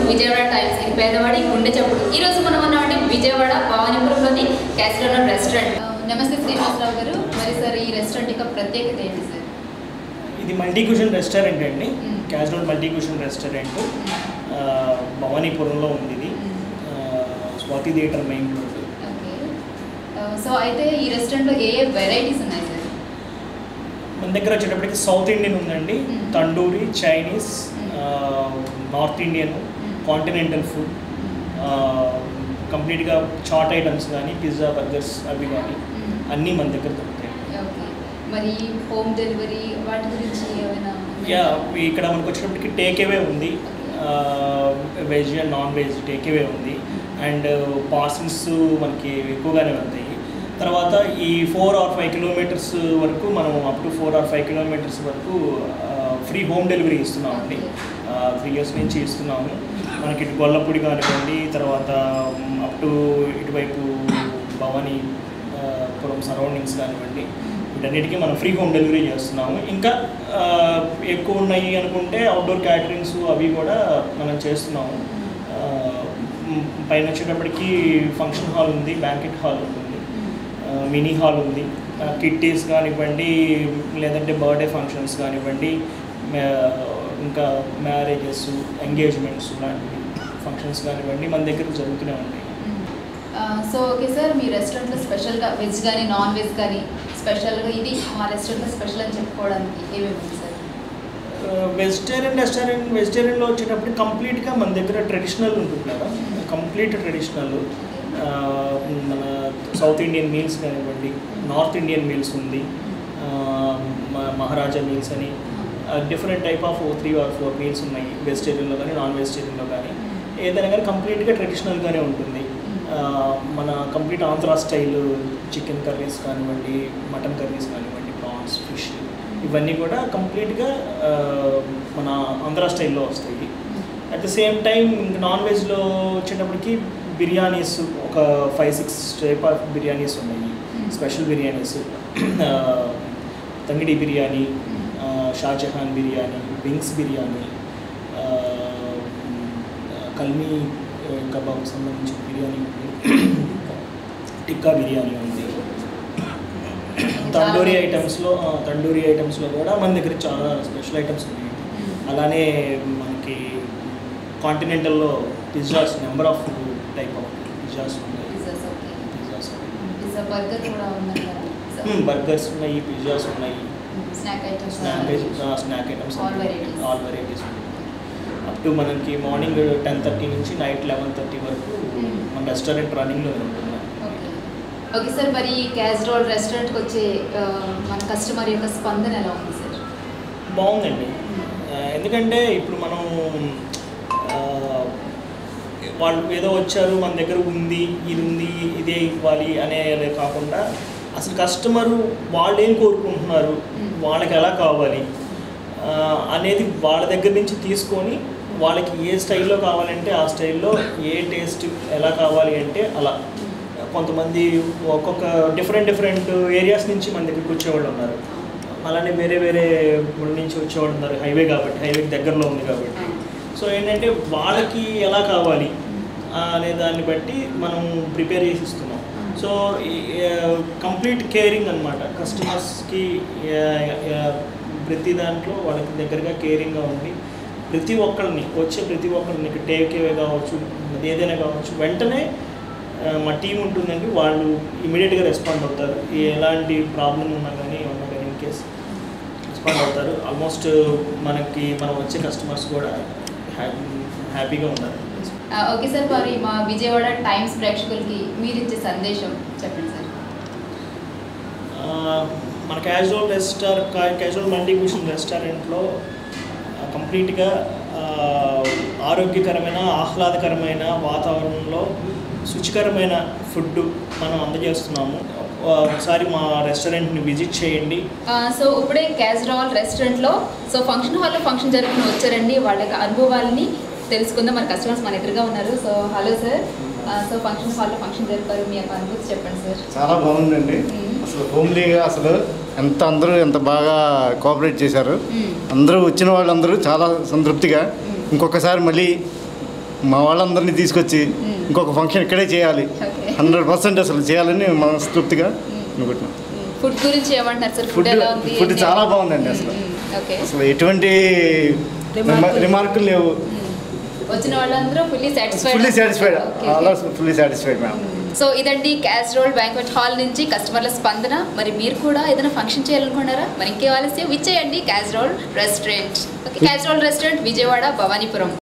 Vijayawada times ఇది పేదవాడి గుండె చప్పుడు ఈ రోజు మనం ఉన్నామంటే విజయవాడ భవానీపురంలోని క్యాస్ట్రోనల్ రెస్టారెంట్ ఆ, నమస్తే శ్రీనివాసరావు గారు మరి సార్ ఈ రెస్టారెంట్ యొక్క ప్రత్యేకత ఏంటి సార్ ఇది మల్టీ క్యూషన్ రెస్టారెంట్ అండి మ్మ్. క్యాజువల్ మల్టీ క్యూషన్ రెస్టారెంట్ ఆ, భవానీపురంలో ఉంది ఇది ఆ, Swathi theatre main road okay ఆ, సో అయితే ఈ రెస్టారెంట్లో ఏ ఏ వెరైటీస్ ఉన్నాయి సార్ మన దగ్గర వచ్చేటప్పటికి సౌత్ ఇండియన్ ఉందండి మ్మ్. తండూరి చైనీస్ మ్మ్. ఆ, నార్త్ ఇండియన్ మ్మ్. కాంటినెంటల్ ఫుడ్ ఆ, కంప్లీట్గా చాట్ ఐటమ్స్ కానీ పిజ్జా బర్గర్స్ అవి కానీ మ్మ్. అన్నీ మన దగ్గర దొరుకుతాయి ఓకే మరి హోమ్ డెలివరీ వాటి గురించి ఏమైనా యా ఇక్కడ మనకు వచ్చేటప్పటికి టేక్ అవే ఉంది veg and non veg take away and అండ్ పార్సల్స్ మనకి ఎక్కువగానే ఉంటాయి తర్వాత ఈ ఫోర్ ఆర్ ఫైవ్ కిలోమీటర్స్ వరకు మనం up to four or five kilometres వరకు ఫ్రీ హోమ్ డెలివరీ ఇస్తున్నామండి త్రీ ఇయర్స్ నుంచి ఇస్తున్నాము మనకి ఇటు గొల్లపూడి కానివ్వండి తర్వాత అప్ టు ఇటువైపు భవానీ ఆ, పురం సరౌండింగ్స్ కానివ్వండి వీటన్నిటికీ మనం ఫ్రీ హోమ్ డెలివరీ చేస్తున్నాము ఇంకా ఆ, ఎక్కువ ఉన్నాయి అనుకుంటే అవుట్డోర్ క్యాటరింగ్స్ అవి కూడా మనం చేస్తున్నాము ఆ, మ్, పైన వచ్చేటప్పటికి ఫంక్షన్ హాల్ ఉంది బ్యాంకెట్ హాల్ ఉంది మినీ హాల్ ఉంది కిట్టీస్ కానివ్వండి లేదంటే బర్త్డే ఫంక్షన్స్ కానివ్వండి మ్యా- ఇంకా మ్యారేజెస్ ఎంగేజ్మెంట్స్ లాంటివి ఫంక్షన్స్ కానివ్వండి మన దగ్గర జరుగుతూనే ఉంటాయి సో ఓకే సార్ మీ రెస్టారెంట్లో స్పెషల్గా వెజ్ కానీ నాన్ వెజ్ కానీ స్పెషల్గా ఇది మా రెస్టారెంట్లో స్పెషల్ అని చెప్పుకోవడానికి ఏమేమి ఉంది సార్ వెజిటేరియన్ రెస్టారెంట్ వెజిటేరియన్లో వచ్చేటప్పుడు కంప్లీట్గా మన దగ్గర ట్రెడిషనల్ ఉంటుంది కదా కంప్లీట్ ట్రెడిషనల్ మన సౌత్ ఇండియన్ మీల్స్ కానివ్వండి నార్త్ ఇండియన్ మీల్స్ ఉంది ఆ, మ- మహారాజా మీల్స్ అని different type of three or four meals ఉన్నాయి వెజిటేరియన్లో కానీ నాన్ వెజిటేరియన్లో కానీ ఏదైనా కానీ కంప్లీట్గా ట్రెడిషనల్గానే ఉంటుంది ఆ, మన complete Andhra style chicken curries కానివ్వండి మటన్ కర్రీస్ కానివ్వండి ప్రాన్స్ ఫిష్ ఇవన్నీ కూడా కంప్లీట్గా ఆ, మన ఆంధ్ర స్టైల్లో వస్తాయి at the same time non వెజ్లో వచ్చేటప్పటికి బిర్యానీస్ ఒక five six type of biryanis ఉన్నాయి స్పెషల్ బిర్యానీస్ తంగిడి బిర్యానీ ఆ, షాజహాన్ బిర్యానీ వింగ్స్ బిర్యానీ ఆ, కల్మీ ఆ, కబాబ్ సంబంధించిన బిర్యానీ ఉంది టిక్కా బిర్యానీ ఉంది తండూరి ఐటమ్స్లో ఆ, తండూరి ఐటమ్స్లో కూడా మన దగ్గర చాలా స్పెషల్ ఐటమ్స్ ఉన్నాయి అలానే మనకి కాంటినెంటల్లో pizzas number of type of pizzas ఉన్నాయి pizzas okay pizzas pizza burger కూడా ఉందంటారా బర్గర్స్ ఉన్నాయి పిజ్జాస్ ఉన్నాయి snack items snack snack items All varieties. All varieties up to మనకి మార్నింగ్ టెన్ థర్టీ నుంచి నైట్ లెవెన్ థర్టీ వరకు Mm. మన restaurant రన్నింగ్లో ఉంటుంది ఓకే ఓకే సార్ మరి ఈ క్యాస్ట్రోల్ రెస్టారెంట్కి వచ్చే ఆ, మన కస్టమర్ యొక్క స్పందన ఎలా ఉంది సార్ బాగుందండి ఆ, ఎందుకంటే ఇప్పుడు మనం ఆ, వాళ్ళు ఏదో వచ్చారు మన దగ్గర ఉంది ఇది ఉంది ఇదే ఇవ్వాలి అనేది కాకుండా అసలు కస్టమరు వాళ్ళు ఏం కోరుకుంటున్నారు Mm. వాళ్ళకి ఎలా కావాలి ఆ, అనేది వాళ్ళ దగ్గర నుంచి తీసుకొని వాళ్ళకి ఏ స్టైల్లో కావాలంటే ఆ స్టైల్లో ఏ టేస్ట్ ఎలా కావాలి అంటే అలా కొంతమంది ఒక్కొక్క డిఫరెంట్ డిఫరెంట్ ఏరియాస్ నుంచి మన దగ్గరికి వచ్చేవాళ్ళు ఉన్నారు అలానే వేరే వేరే ఊళ్ళ నుంచి వచ్చేవాళ్ళు ఉన్నారు హైవే కాబట్టి హైవేకి దగ్గరలో ఉంది కాబట్టి సో ఏంటంటే వాళ్ళకి ఎలా కావాలి ఆ, అనే దాన్ని బట్టి మనం ప్రిపేర్ చేసి ఇస్తున్నాం సో కంప్లీట్ కేరింగ్ అనమాట కస్టమర్స్కి ప్రతి దాంట్లో వాళ్ళకి దగ్గరగా కేరింగ్గా ఉండి ప్రతి ఒక్కరిని వచ్చే ప్రతి ఒక్కరిని టేక్ అవే కావచ్చు అది ఏదైనా కావచ్చు వెంటనే ఆ, మా టీం ఉంటుందండి వాళ్ళు ఇమీడియట్గా రెస్పాండ్ అవుతారు ఎలాంటి ప్రాబ్లం ఉన్నా కానీ ఏమన్నా కానీ ఇన్ కేస్ రెస్పాండ్ అవుతారు ఆల్మోస్ట్ మనకి మనం వచ్చే కస్టమర్స్ కూడా హ్యాపీ హ్యాపీగా ఉన్నారు ఆ, ఓకే సార్ మరి మా విజయవాడ టైమ్స్ ప్రేక్షకులకి మీరు ఇచ్చే సందేశం చెప్పండి సార్ ఆ, మన క్యాజువల్ రెస్టార్ క్యాజువల్ మల్టీక్యూషన్ రెస్టారెంట్లో కంప్లీట్గా ఆరోగ్యకరమైన ఆహ్లాదకరమైన వాతావరణంలో శుచికరమైన ఫుడ్ మనం అందజేస్తున్నాము ఆ, ఒకసారి మా రెస్టారెంట్ని విజిట్ చేయండి ఆ, సో ఇప్పుడే క్యాజ్రాల్ రెస్టారెంట్లో సో ఫంక్షన్ హాల్లో ఫంక్షన్ జరుపుకుని వచ్చారండి వాళ్ళ యొక్క అనుభవాలని తెలుసుకుందాం మన కస్టమర్స్ మన ఎదురుగా ఉన్నారు సో హలో సార్ ఆ, సో ఫంక్షన్ హాల్లో ఫంక్షన్ జరిపారు మీ యొక్క అనుభూతి చెప్పండి సార్ చాలా బాగుందండి మ్మ్. అసలు హోమ్లీగా అసలు ఎంత అందరూ ఎంత బాగా కోఆపరేట్ చేశారు మ్మ్. అందరూ వచ్చిన వాళ్ళందరూ చాలా సంతృప్తిగా ఇంకొకసారి మళ్ళీ మా వాళ్ళందరినీ తీసుకొచ్చి మ్మ్. ఇంకొక ఫంక్షన్ ఇక్కడే చేయాలి ఓకే హండ్రెడ్ పర్సెంట్ అసలు చేయాలని మనస్ఫూర్తిగా అనుకుంటున్నాం ఫుడ్ గురించి ఏమంటున్నారు సార్ ఫుడ్ ఫుడ్ ఎలా ఉంది ఫుడ్ చాలా బాగుందండి అసలు ఓకే అసలు ఎటువంటి రిమార్కులు. రిమార్కులు లేవు వచ్చిన వాళ్ళందరూ fully satisfied fully satisfied all fully satisfied ma'am so ఇదండి క్యాస్ట్రోల్ బ్యాంక్వెట్ హాల్ నుంచి కస్టమర్ల స్పందన మరి మీరు కూడా ఏదైనా ఫంక్షన్ చేయాలనుకున్నారా మరి ఇంకే ఆలస్యం విచ్చేయండి Castrol restaurant Castrol restaurant Vijayawada Bhavanipuram